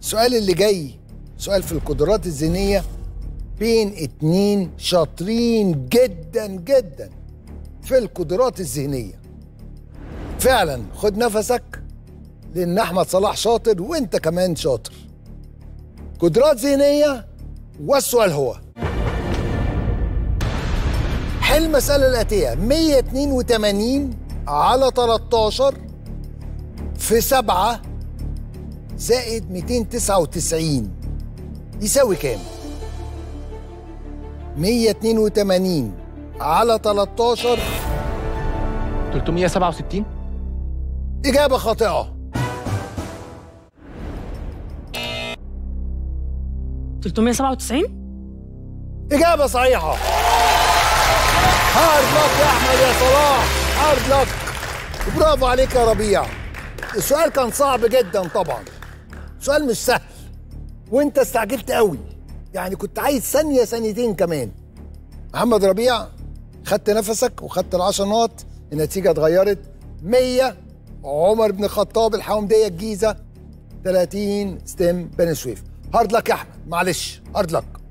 السؤال اللي جاي سؤال في القدرات الذهنية بين اتنين شاطرين جدا جدا في القدرات الذهنية فعلا خد نفسك لأن أحمد صلاح شاطر وأنت كمان شاطر قدرات ذهنية والسؤال هو حل المسألة الآتية 182 على 13 في 7 زائد 299 يساوي كام؟ 182 على 13 367 إجابة خاطئة 397 إجابة صحيحة هارد لك يا أحمد يا صلاح هارد لك برافو عليك يا ربيع السؤال كان صعب جدا طبعا سؤال مش سهل وانت استعجلت قوي يعني كنت عايز ثانية ثانيتين كمان محمد ربيع خدت نفسك وخدت العشر نقط النتيجة اتغيرت 100 عمر بن الخطاب الحومدية الجيزة 30 ستيم بني سويف هارد لك يا احمد معلش هارد لك